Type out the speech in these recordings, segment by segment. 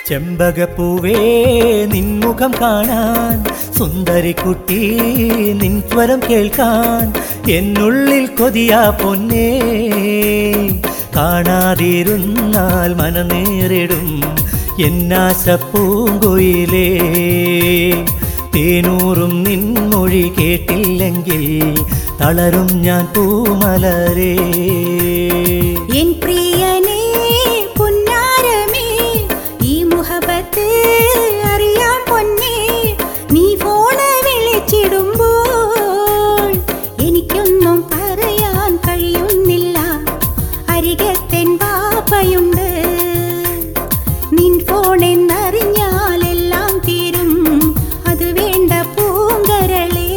ചെമ്പകപ്പൂവേ നിൻമുഖം കാണാൻ സുന്ദരിക്കുട്ടി നിൻ സ്വരം കേൾക്കാൻ എന്നുള്ളിൽ കൊതിയാ പൊന്നേ കാണാതിരുന്നാൽ മനനേറിടും എന്നാശ പൂങ്കുയിലേ തേനൂറും നിൻമൊഴി കേട്ടില്ലെങ്കിൽ തളരും ഞാൻ പൂമലരേ എൻ പ്രിയനേ പുന്നാരമേ ഈ മുഹബത്ത് അറിയാം പൊന്നേ നീ ഫോണ് വിളിച്ചിടുമ്പോൾ എനിക്കൊന്നും പറയാൻ കഴിയുന്നില്ല അരികത്തെൻ പാപ്പയുണ്ട് നിൻ ഫോൺ എന്നറിഞ്ഞാൽ എല്ലാം തീരും അത് വേണ്ട പൂങ്കരളേ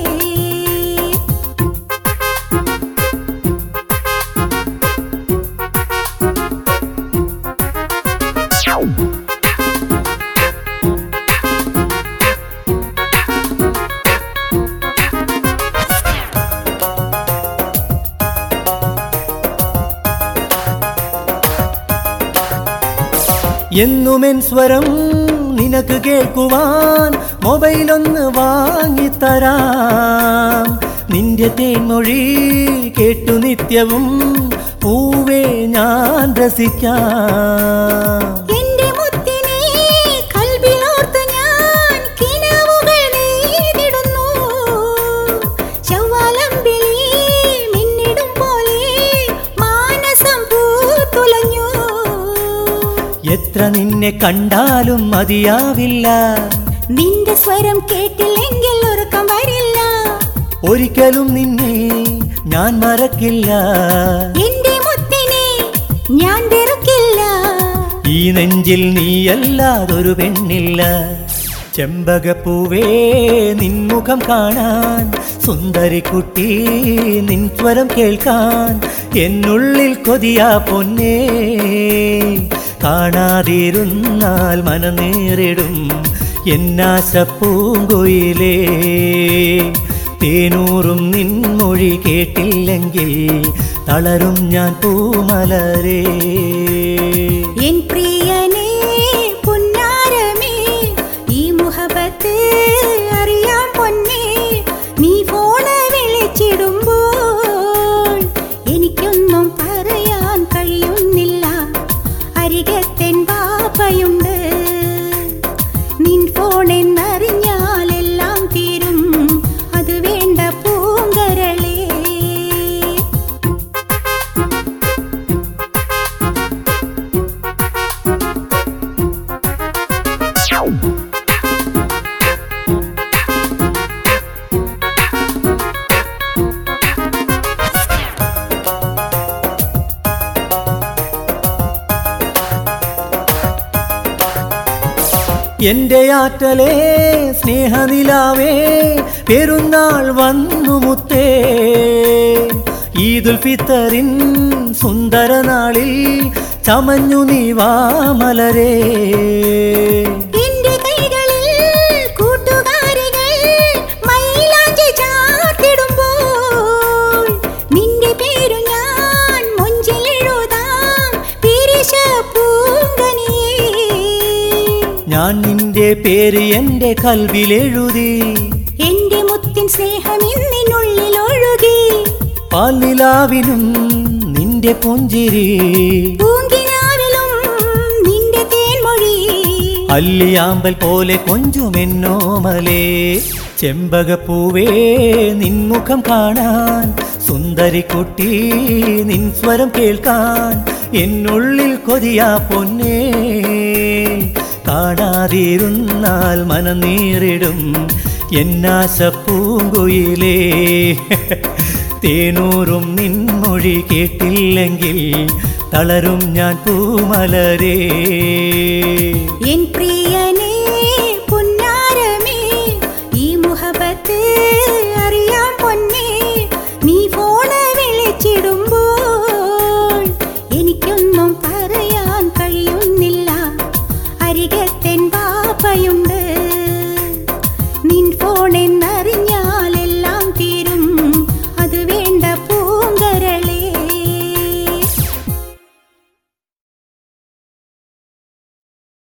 എന്നുമെൻ സ്വരം നിനക്ക് കേൾക്കുവാൻ മൊബൈലൊന്ന് വാങ്ങിത്തരാം നിന്റെ തേൻമൊഴി കേട്ടു നിത്യവും പൂവേ ഞാൻ രസിക്കാം എന്റെ മുത്തിനെ കൽബിലോർത്ത് ഞാൻ കിനാവുകൾ നെയ്തിടുന്നു. ചൊവ്വാലമ്പിളി മിന്നിടും പോലെ മാനസം പൂത്തുലഞ്ഞു. എത്ര നിന്നെ കണ്ടാലും മതിയാവില്ല നിന്റെ സ്വരം കേട്ടില്ലെങ്കിൽ ഉറക്കം വരില്ല ഒരിക്കലും നിന്നെ ഞാൻ മറക്കില്ല എന്റെ മുത്തിനെ ഞാൻ വെറുക്കില്ല ഈ നെഞ്ചിൽ നീയല്ലാതൊരു പെണ്ണില്ല ചെമ്പകപ്പൂവേ നിൻമുഖം കാണാൻ സുന്ദരിക്കുട്ടി നിൻ സ്വരം കേൾക്കാൻ എന്നുള്ളിൽ കൊതിയാ പൊന്നേ കാണാതിരുന്നാൽ മനനേറിടും എന്നാശ പൂങ്കുയിലേ തേനൂറും നിൻമൊഴി കേട്ടില്ലെങ്കിൽ തളരും ഞാൻ പൂമലരേ എൻ പ്രിയനേ പുന്നാരമേ ഈ മുഹബത്ത് അറിയാം പൊന്നേ നീ ഫോണ് വിളിച്ചിടുമ്പോൾ എനിക്കൊന്നും പറയാൻ കഴിയുന്നില്ല അരികത്തെൻ പാപ്പയുണ്ട് നിൻ ഫോൺ എന്നറിഞ്ഞാൽ എല്ലാം തീരും അത് വേണ്ട പൂങ്കരളേ എന്റെ ആറ്റലേ സ്നേഹനിലാവേ പെരുന്നാൾ വന്നു മുത്തേ ഈദുൽ ഫിത്തറിൻ സുന്ദര നാളിൽ ചമഞ്ഞു നീ വാമലരേ എന്റെ കൈകളിൽ കൂട്ടുകാരികൾ മൈലാഞ്ചി ചാർത്തിടുമ്പോൾ നിന്റെ പേരു ഞാൻ മുഞ്ചിലെഴുതാം പിരിശ പൂങ്കനിയേ ഞാൻ നിന്റെ പേര് എന്റെ കൽവിലെഴുതി എന്റെ മുത്തിൻ സ്നേഹം ഇന്നിനുള്ളിൽ ഒഴുകി പാലിലാവിനും നിന്റെ പുഞ്ചിരി പൂങ്കിനാവിലും നിന്റെ തേൻമൊഴി അല്ലിയാമ്പൽ പോലെ കൊഞ്ചുമെന്നോമലേ ചെമ്പകപ്പൂവേ നിൻമുഖം കാണാൻ സുന്ദരിക്കുട്ടി നിൻ സ്വരം കേൾക്കാൻ എന്നുള്ളിൽ കൊതിയാ പൊന്നേ കാണാതിരുന്നാൽ മനനീറിടും എന്നാശ പൂങ്കുയിലേ തേനൂറും നിൻമൊഴി കേട്ടില്ലെങ്കിൽ തളരും ഞാൻ പൂമലരേ എൻ പ്രിയ